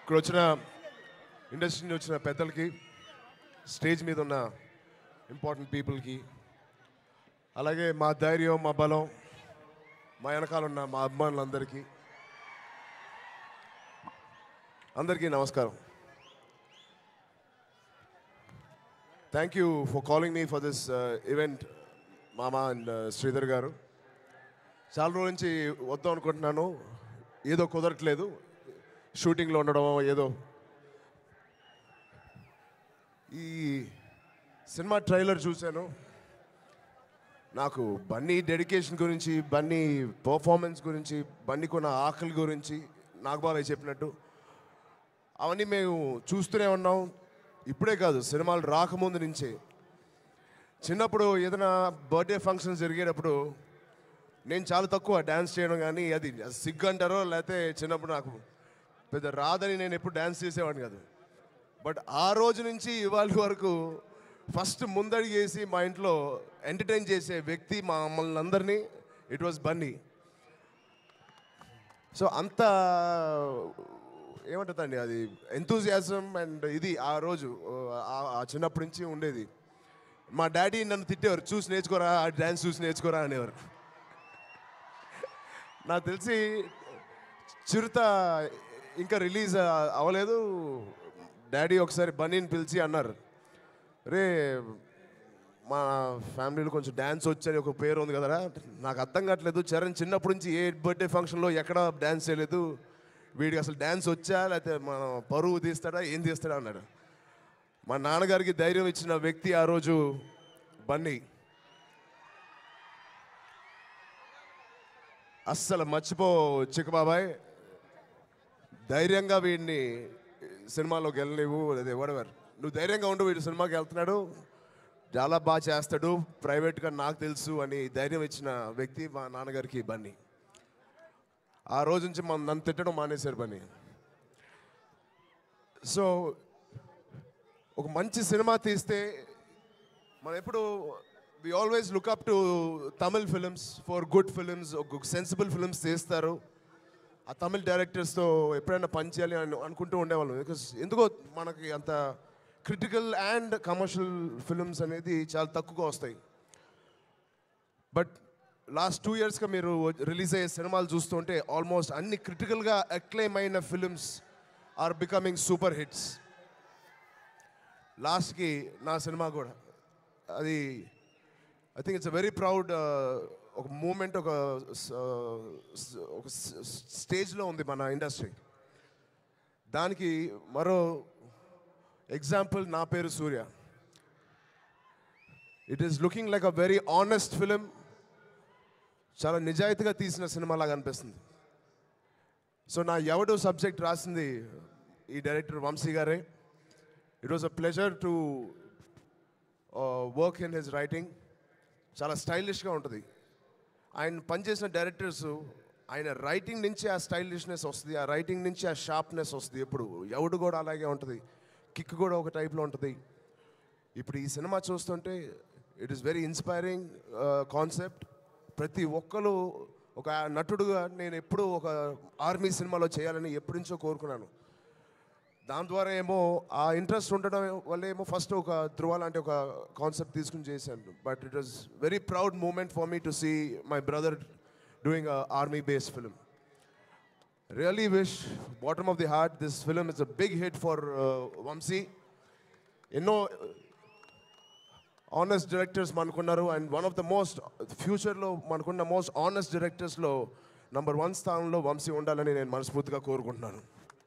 ఇక్కడ వచ్చిన ఇండస్ట్రీ నుంచి వచ్చిన పెద్దలకి స్టేజ్ మీద ఉన్న ఇంపార్టెంట్ పీపుల్కి అలాగే మా ధైర్యం మా బలం మా వెనకాల ఉన్న మా అభిమానులందరికీ అందరికీ నమస్కారం thank you for calling me for this event మామ అండ్ శ్రీధర్ గారు చాలా రోజుల నుంచి వద్దాం అనుకుంటున్నాను ఏదో కుదరట్లేదు షూటింగ్లో ఉండడం ఏదో ఈ సినిమా ట్రైలర్ చూశాను నాకు బన్నీ డెడికేషన్ గురించి బన్నీ పర్ఫార్మెన్స్ గురించి బన్నీకున్న ఆకలి గురించి నాగబాబాయ్ చెప్పినట్టు అవన్నీ మేము చూస్తూనే ఉన్నాం ఇప్పుడే కాదు సినిమాలు రాకముందు నుంచే చిన్నప్పుడు ఏదైనా బర్త్డే ఫంక్షన్ జరిగేటప్పుడు నేను చాలా తక్కువ డ్యాన్స్ చేయడం కానీ అది సిగ్గు అంటారో లేకపోతే చిన్నప్పుడు నాకు పెద్ద రాదని నేను ఎప్పుడు డ్యాన్స్ చేసేవాడిని కాదు బట్ ఆ రోజు నుంచి ఇవాళ వరకు ఫస్ట్ ముందడుగు వేసి మా ఇంట్లో ఎంటర్టైన్ చేసే వ్యక్తి మా మమ్మల్ని అందరినీ ఇట్ వాజ్ బన్నీ సో అంత ఏమంటుందండి అది ఎంతూజియాజం అండ్ ఇది ఆ రోజు ఆ- ఆ చిన్నప్పటి నుంచి ఉండేది మా డాడీ నన్ను తిట్టేవారు చూసి నేర్చుకోరా ఆ డ్యాన్స్ చూసి నేర్చుకోరా అనేవారు నాకు తెలిసి చిరుత ఇంకా రిలీజ్ అవ్వలేదు డాడీ ఒకసారి బన్నీని పిలిచి అన్నారు రే మా ఫ్యామిలీలో కొంచెం డ్యాన్స్ వచ్చని ఒక పేరు ఉంది కదరా నాకు అర్థం కావట్లేదు చరణ్ చిన్నప్పటి నుంచి ఏ బర్త్డే ఫంక్షన్లో ఎక్కడ డ్యాన్స్ చేయలేదు వీడికి అసలు డ్యాన్స్ వచ్చా లేకపోతే మన పరువు తీస్తాడా ఏం తీస్తాడా అన్నాడు మా నాన్నగారికి ధైర్యం ఇచ్చిన వ్యక్తి ఆ రోజు బన్నీ అస్సలు మర్చిపో చిక్కబాబాయ్ ధైర్యంగా వీడిని సినిమాలోకి వెళ్ళలేవు అదే వడవర్ నువ్వు ధైర్యంగా ఉండు వీడు సినిమాకి వెళ్తున్నాడు చాలా బాగా చేస్తాడు ప్రైవేట్గా నాకు తెలుసు అని ధైర్యం ఇచ్చిన వ్యక్తి మా నాన్నగారికి బన్నీ ఆ రోజు నుంచి మనం నన్ను తిట్టడం మానేశారు బన్నీ సో ఒక మంచి సినిమా తీస్తే మనం ఎప్పుడు we always look up to Tamil films for good films ఒక సెన్సిబుల్ ఫిలిమ్స్ తీస్తారు ఆ తమిళ్ డైరెక్టర్స్తో ఎప్పుడైనా పని చేయాలి అని అనుకుంటూ ఉండేవాళ్ళం బికాస్ ఎందుకో మనకి అంత క్రిటికల్ అండ్ కమర్షియల్ ఫిలిమ్స్ అనేది చాలా తక్కువగా వస్తాయి బట్ లాస్ట్ టూ ఇయర్స్గా మీరు రిలీజ్ అయ్యే సినిమాలు చూస్తుంటే ఆల్మోస్ట్ అన్ని క్రిటికల్గా అక్లైమ్ అయిన films are becoming super hits లాస్ట్కి నా సినిమా కూడా అది I think it's very proud ఒక మూమెంట్ ఒక స- స- ఒక స్టేజ్లో ఉంది మన ఇండస్ట్రీ దానికి మరో ఎగ్జాంపుల్ నా పేరు Surya it is looking like a very honest film చాలా నిజాయితీగా తీసిన సినిమా లాగా అనిపిస్తుంది సో నా ఎవడు సబ్జెక్ట్ రాసింది ఈ డైరెక్టర్ వంశీ గారే it was a pleasure to work in his writing చాలా స్టైలిష్గా ఉంటుంది ఆయన పనిచేసిన డైరెక్టర్స్ ఆయన రైటింగ్ నుంచి ఆ స్టైలిష్నెస్ వస్తుంది ఆ రైటింగ్ నుంచి ఆ షార్ప్నెస్ వస్తుంది ఎప్పుడు ఎవడు కూడా అలాగే ఉంటుంది కిక్ కూడా ఒక టైప్లో ఉంటుంది ఇప్పుడు ఈ సినిమా చూస్తుంటే it is very inspiring concept ప్రతి ఒక్కరు ఒక నటుడుగా నేను ఎప్పుడూ ఒక ఆర్మీ సినిమాలో చేయాలని ఎప్పటి నుంచో కోరుకున్నాను దాని ద్వారా ఏమో ఆ ఇంట్రెస్ట్ ఉండడం వల్ల ఏమో ఫస్ట్ ఒక ధృవ లాంటి ఒక కాన్సెప్ట్ తీసుకుని చేశాను but it was very proud moment for me to see my brother doing army base film really wish bottom of the heart this film is a big hit for Vamshi ఎన్నో honest directors మనకున్నారు and one of the most ఫ్యూచర్లో మనకున్న most ఆనెస్ట్ డైరెక్టర్స్లో number one స్థానంలో వంశీ ఉండాలని నేను మనస్ఫూర్తిగా కోరుకుంటున్నాను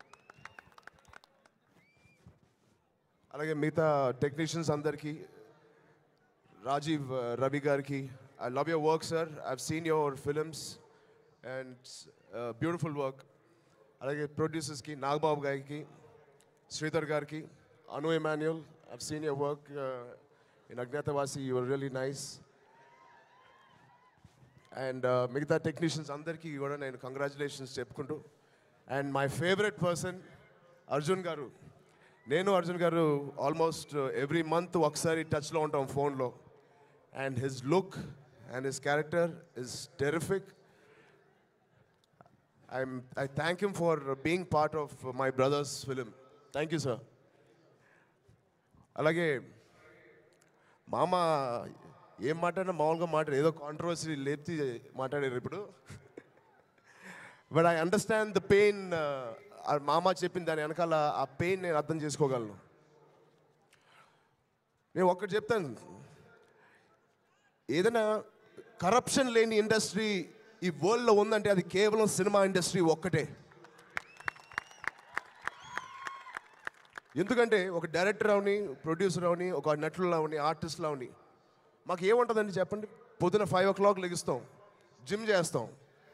అలాగే మిగతా టెక్నీషియన్స్ అందరికీ రాజీవ్ uh, రవి గారికి I love your work sir I've seen your films and beautiful work అలాగే ప్రొడ్యూసర్స్కి నాగబాబు గారికి శ్రీధర్ గారికి Anu Emmanuel I've seen your work in Agnyaathavaasi your really nice and మిగతా టెక్నీషియన్స్ అందరికీ కూడా నేను కంగ్రాచులేషన్స్ చెప్పుకుంటూ and my favourite person Arjun గారు నేను అర్జున్ గారు ఆల్మోస్ట్ ఎవ్రీ మంత్ ఒకసారి టచ్లో ఉంటాం ఫోన్లో and his look and his character is terrific I'm I thank him for being part of my brothers film thank you sir అలాగే మామ ఏం మాట్లాడినా మామూలుగా మాట్లాడు ఏదో కాంట్రవర్సీ లేపి మాట్లాడారు ఇప్పుడు but I understand the pain మామ చెప్పిన దాని వెనకాల ఆ పెయిన్ నేను అర్థం చేసుకోగలను నేను ఒక్కటి చెప్తాను ఏదైనా కరప్షన్ లేని ఇండస్ట్రీ ఈ వరల్డ్లో ఉందంటే అది కేవలం సినిమా ఇండస్ట్రీ ఒక్కటే ఎందుకంటే ఒక డైరెక్టర్ అవని ప్రొడ్యూసర్ అవని ఒక నటులు అవని ఆర్టిస్టులు అవని మాకు ఏముంటుందండి చెప్పండి పొద్దున ఫైవ్ ఓ క్లాక్ లెగిస్తాం జిమ్ చేస్తాం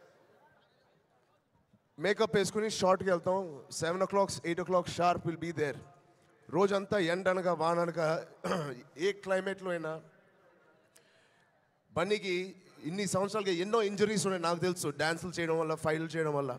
మేకప్ వేసుకుని షార్ట్కి వెళ్తాం seven o'clock eight o'clock sharp will be there రోజంతా ఎండనగా వాననగా ఏ క్లైమేట్లో అయినా బన్నీకి ఇన్ని సంవత్సరాలుగా ఎన్నో ఇంజరీస్ ఉన్నాయి నాకు తెలుసు డ్యాన్సులు చేయడం వల్ల ఫైట్లు చేయడం వల్ల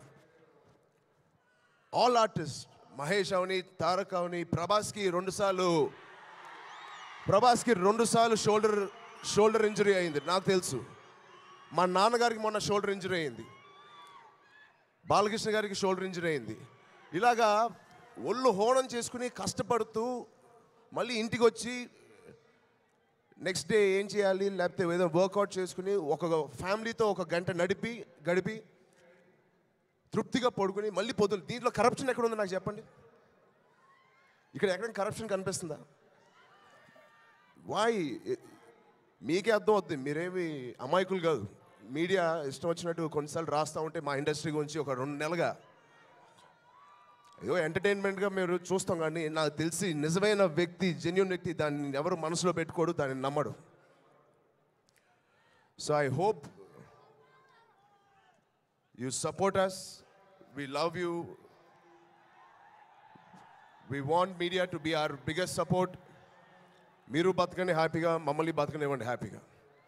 ఆల్ ఆర్టిస్ట్ మహేష్ అవని తారక్ అవని ప్రభాస్కి రెండుసార్లు ప్రభాస్కి రెండుసార్లు షోల్డర్ షోల్డర్ ఇంజరీ అయింది నాకు తెలుసు మా నాన్నగారికి మొన్న షోల్డర్ ఇంజరీ అయింది బాలకృష్ణ గారికి షోల్డర్ ఇంజరీ అయింది ఇలాగా ఒళ్ళు హోనం చేసుకుని కష్టపడుతూ మళ్ళీ ఇంటికి వచ్చి నెక్స్ట్ డే ఏం చేయాలి లేకపోతే ఏదో వర్కౌట్ చేసుకుని ఒక ఫ్యామిలీతో ఒక గంట నడిపి గడిపి తృప్తిగా పడుకుని మళ్ళీ పొద్దున దీంట్లో కరప్షన్ ఎక్కడ ఉందో నాకు చెప్పండి ఇక్కడ ఎక్కడ కరప్షన్ కనిపిస్తుందా వాయ్ మీకే అర్థం అవుతుంది మీరేమి అమాయకులు కాదు మీడియా ఇష్టం వచ్చినట్టు కొన్నిసార్లు రాస్తూ ఉంటే మా ఇండస్ట్రీ గురించి ఒక రెండు నెలలుగా ఏదో ఎంటర్టైన్మెంట్గా మీరు చూస్తాం కానీ నాకు తెలిసి నిజమైన వ్యక్తి జెన్యున్ వ్యక్తి దాన్ని ఎవరు మనసులో పెట్టుకోడు దాన్ని నమ్మడు so I hope you support us we love you we want media to be our biggest support మీరు బతకండి హ్యాపీగా మమ్మల్ని బతకనివ్వండి హ్యాపీగా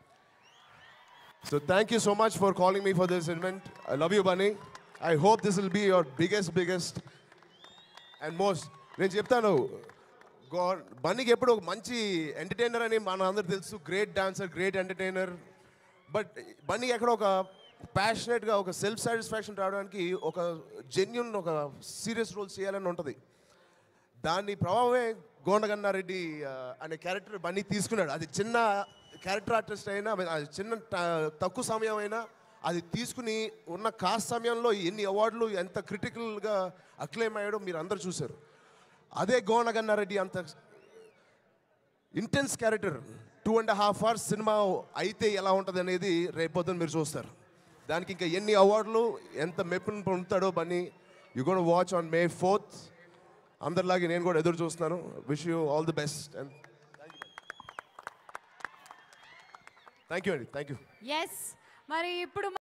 so thank you so much for calling me for this event I love you Bunny I hope this will be your biggest biggest and most నేను చెప్తాను go బన్నీకి ఎప్పుడు ఒక మంచి ఎంటర్టైనర్ అని మన అందరు తెలుసు great dancer great entertainer but Bunny ఎక్కడ ఒక ప్యాషనెట్గా ఒక సెల్ఫ్ సాటిస్ఫాక్షన్ రావడానికి ఒక జెన్యున్ ఒక సీరియస్ రోల్ చేయాలని ఉంటుంది దాని ప్రభావమే గోండగన్నారెడ్డి ఆ, అనే క్యారెక్టర్ బన్నీ తీసుకున్నాడు అది చిన్న క్యారెక్టర్ ఆర్టిస్ట్ అయినా అది చిన్న ట- తక్కువ సమయం అయినా అది తీసుకుని ఉన్న కాస్ట్ సమయంలో ఎన్ని అవార్డులు ఎంత క్రిటికల్గా అక్లెయిమ్ అయ్యాడో మీరు అందరు చూశారు అదే గోనగన్నారెడ్డి అంత intense character two and half hours cinema అయితే ఎలా ఉంటుంది అనేది రేపొద్దున మీరు చూస్తారు దానికి ఇంకా ఎన్ని అవార్డులు ఎంత మెప్పును పొందుతాడో Bunny you gonna watch on May fourth అందరిలాగే నేను కూడా ఎదురు చూస్తున్నాను wish you all the best and thank you అండి థ్యాంక్ యూ ఎస్ మరి ఇప్పుడు